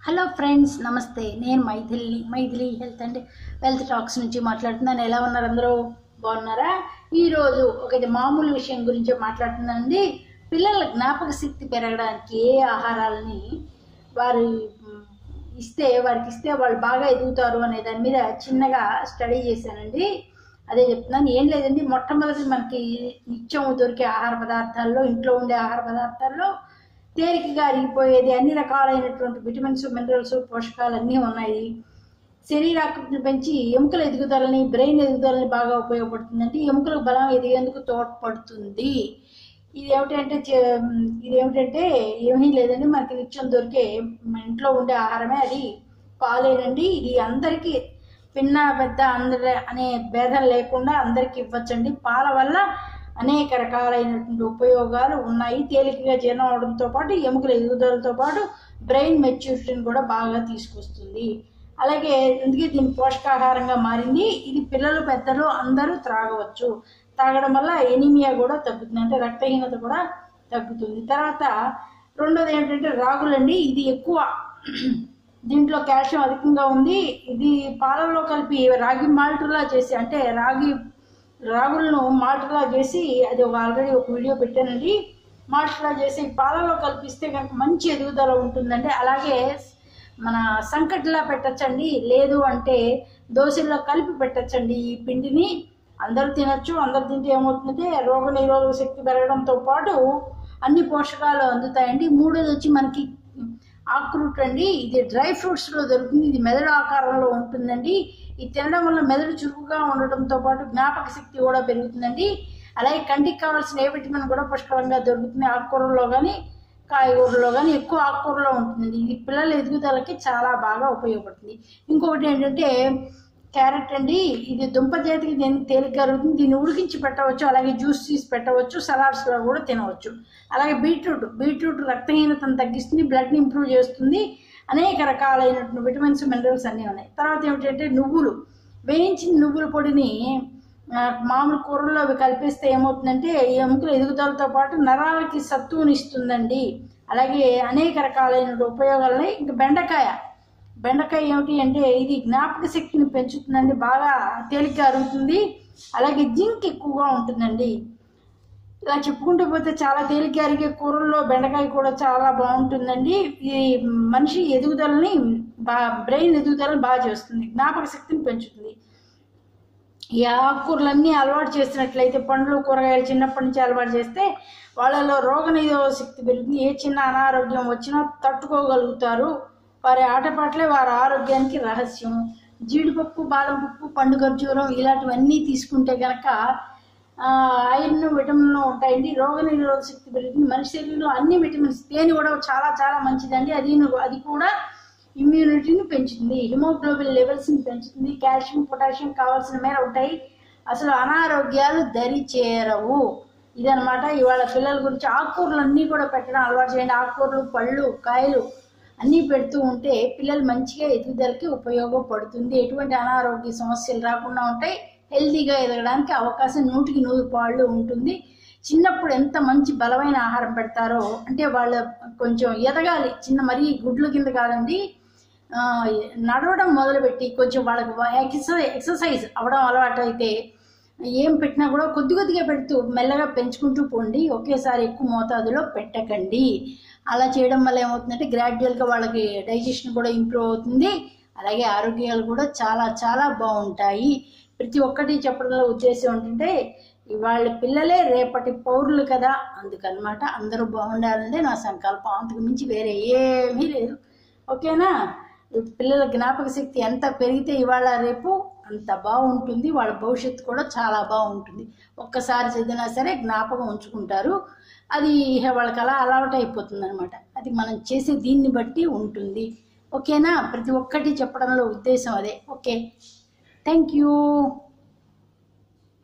hello friends నమస్తే నేను Maithili Maithili health and wealth talks నుంచి మాట్లాడుతున్నాను ఎలా ఉన్నారు అందరూ బాగున్నారా ఈరోజు ఒక మామూలు విషయం గురించి మాట్లాడుతున్నానండి పిల్లల జ్ఞాపక శక్తి పెరగడానికి ఏ ఆహారాలని వారు మ్, ఇస్తే వారికి ఇస్తే వాళ్ళు బాగా ఎదుగుతారు అనే దాని మీద చిన్నగా స్టడీ చేశానండి అదే చెప్తున్నాను ఏం లేదండి మొట్టమొదటి మనకి నిత్యం దొరికే ఆహార పదార్థాల్లో ఇంట్లో ఉండే ఆహార పదార్థాల్లో తేలికగా అరిగిపోయేది అన్ని రకాలైనటువంటి విటమిన్స్ మినరల్స్ పోషకాలు అన్నీ ఉన్నాయి శరీరాకృతిని పెంచి ఎముకల ఎదుగుదలని బ్రెయిన్ ఎదుగుదలని బాగా ఉపయోగపడుతుందండి ఎముకలకు బలం ఎదిగేందుకు తోడ్పడుతుంది ఇది ఏమిటంటే చే- ఇది ఏమిటంటే ఏమీ లేదండి మనకి నిత్యం దొరికే మన ఇంట్లో ఉండే ఆహారమే అది పాలేనండి ఇది అందరికీ పిన్న పెద్ద అందరి అనే భేదం లేకుండా అందరికీ ఇవ్వచ్చండి పాల వల్ల అనేక రకాలైనటువంటి ఉపయోగాలు ఉన్నాయి తేలికగా జీర్ణం అవడంతో పాటు ఎముకల ఎదుగుదలతో పాటు బ్రెయిన్ మెచ్యూరిటీని కూడా బాగా తీసుకొస్తుంది అలాగే అందుకే దీని పోషకాహారంగా మారింది ఇది పిల్లలు పెద్దలు అందరూ త్రాగవచ్చు తాగడం వల్ల ఎనీమియా కూడా తగ్గుతుంది అంటే రక్తహీనత కూడా తగ్గుతుంది తర్వాత రెండోది ఏంటంటే రాగులండి ఇది ఎక్కువ దీంట్లో కాల్షియం అధికంగా ఉంది ఇది పాలల్లో కలిపి రాగి మాల్టులా చేసి అంటే రాగి రాగులను మాల్టులా చేసి అది ఒక ఆల్రెడీ ఒక వీడియో పెట్టానండి మాల్టులా చేసి పాలలో కల్పిస్తే కనుక మంచి ఎదుగుదల ఉంటుందండి అలాగే మన సంకటిలా పెట్టచ్చండి లేదు అంటే దోశల్లో కలిపి పెట్టచ్చండి ఈ పిండిని అందరూ తినచ్చు అందరు తింటే ఏమవుతుందంటే రోగ నిరోధక శక్తి పెరగడంతో పాటు అన్ని పోషకాలు అందుతాయండి మూడోది వచ్చి మనకి ఆక్రూట్ అండి ఇది డ్రై ఫ్రూట్స్లో దొరుకుతుంది ఇది మెదడు ఆకారంలో ఉంటుందండి ఇది తినడం వల్ల మెదడు చురుకుగా ఉండటంతో పాటు జ్ఞాపక శక్తి కూడా పెరుగుతుందండి అలాగే కంటికి కావాల్సిన ఏ విటమిన్ కూడా పుష్కలంగా దొరుకుతుంది ఆకుకూరలో కానీ కాయగూరలో కానీ ఎక్కువ ఆకుకూరలో ఉంటుందండి ఇది పిల్లల ఎదుగుదలకి చాలా బాగా ఉపయోగపడుతుంది ఇంకొకటి ఏంటంటే క్యారెట్ అండి ఇది దుంప చేతికి దీనికి తేలిగ్గా అరుగుతుంది దీన్ని ఉడికించి పెట్టవచ్చు అలాగే జ్యూస్ తీసి పెట్టవచ్చు సలాడ్స్లో కూడా తినవచ్చు అలాగే బీట్రూట్ బీట్రూట్ రక్తహీనతను తగ్గిస్తుంది బ్లడ్ని ఇంప్రూవ్ చేస్తుంది అనేక రకాలైనటువంటి విటమిన్స్ మినరల్స్ అన్నీ ఉన్నాయి తర్వాత ఏమిటంటే నువ్వులు వేయించిన నువ్వుల పొడిని ఆ, మామూలు కూరల్లో అవి కలిపిస్తే ఏమవుతుందంటే ఈ ఎముకల ఎదుగుదలతో పాటు నరాలకి సత్తువుని ఇస్తుందండి అలాగే అనేక రకాలైన ఉపయోగాలని ఇంకా బెండకాయ బెండకాయ ఏమిటి అంటే ఇది జ్ఞాపక శక్తిని పెంచుతుందండి బాగా తేలిగ్గా అరుగుతుంది అలాగే జింక్ ఎక్కువగా ఉంటుందండి ఇలా చెప్పుకుంటూ పోతే చాలా తేలిక అరిగే కూరల్లో బెండకాయ కూడా చాలా బాగుంటుందండి ఇది మనిషి ఎదుగుదలని బా బ్రెయిన్ ఎదుగుదలని బాగా చేస్తుంది జ్ఞాపక శక్తిని పెంచుతుంది ఈ ఆకుకూరలన్నీ అలవాటు చేసినట్లయితే పండ్లు కూరగాయలు చిన్నప్పటి నుంచి అలవాటు చేస్తే వాళ్ళలో రోగనిరోధక శక్తి పెరుగుతుంది ఏ చిన్న అనారోగ్యం వచ్చినా తట్టుకోగలుగుతారు వారి ఆటపాటలే వారి ఆరోగ్యానికి రహస్యం జీడిపప్పు బాదం పప్పు పండు ఖర్జూరం ఇలాంటివన్నీ తీసుకుంటే కనుక ఐరన్ విటమిన్లు ఉంటాయండి రోగ నిరోధక శక్తి పెరుగుతుంది మనిషి శరీరంలో అన్ని విటమిన్స్ తేనె కూడా చాలా చాలా మంచిదండి అది అది కూడా ఇమ్యూనిటీని పెంచుతుంది హిమోగ్లోబిన్ లెవెల్స్ని పెంచుతుంది కాల్షియం పొటాషియం కావాల్సిన మేర ఉంటాయి అసలు అనారోగ్యాలు దరి చేరవు ఇదనమాట ఇవాళ పిల్లల గురించి ఆకుకూరలు అన్నీ కూడా పెట్టడం అలవాటు చేయండి ఆకుకూరలు పళ్ళు కాయలు అన్నీ పెడుతూ ఉంటే పిల్లలు మంచిగా ఎదుగుదలకి ఉపయోగపడుతుంది ఎటువంటి అనారోగ్య సమస్యలు రాకుండా ఉంటాయి హెల్తీగా ఎదగడానికి అవకాశం నూటికి నూరు పాళ్ళు ఉంటుంది చిన్నప్పుడు ఎంత మంచి బలమైన ఆహారం పెడతారో అంటే వాళ్ళు కొంచెం ఎదగాలి చిన్న మరీ గుడ్ల కింద కాదండి ఆ, నడవడం మొదలుపెట్టి కొంచెం వాళ్ళకి ఎక్సర్సైజ్ ఎక్సర్సైజ్ అవడం అలవాటు అయితే ఏం పెట్టినా కూడా కొద్ది కొద్దిగా పెడుతూ మెల్లగా పెంచుకుంటూ పోండి ఒకేసారి ఎక్కువ మోతాదులో పెట్టకండి అలా చేయడం వల్ల ఏమవుతుందంటే గ్రాడ్యువల్గా వాళ్ళకి డైజెషన్ కూడా ఇంప్రూవ్ అవుతుంది అలాగే ఆరోగ్యాలు కూడా చాలా చాలా బాగుంటాయి ప్రతి ఒక్కటి చెప్పడంలో ఉద్దేశం ఏంటంటే వాళ్ళ పిల్లలే రేపటి పౌరులు కదా అందుకనమాట అందరూ బాగుండాలంటే నా సంకల్పం అంతకు మించి వేరే ఏమీ లేదు ఓకేనా ఈ పిల్లల జ్ఞాపక శక్తి ఎంత పెరిగితే ఇవాళ రేపు అంత బాగుంటుంది వాళ్ళ భవిష్యత్తు కూడా చాలా బాగుంటుంది ఒక్కసారి చదివినా సరే జ్ఞాపకం ఉంచుకుంటారు అది ఇహ వాళ్ళకి అలా అలవాటు అయిపోతుంది అనమాట అది మనం చేసే దీన్ని బట్టి ఉంటుంది ఓకేనా ప్రతి ఒక్కటి చెప్పడంలో ఉద్దేశం అదే ఓకే థ్యాంక్ యూ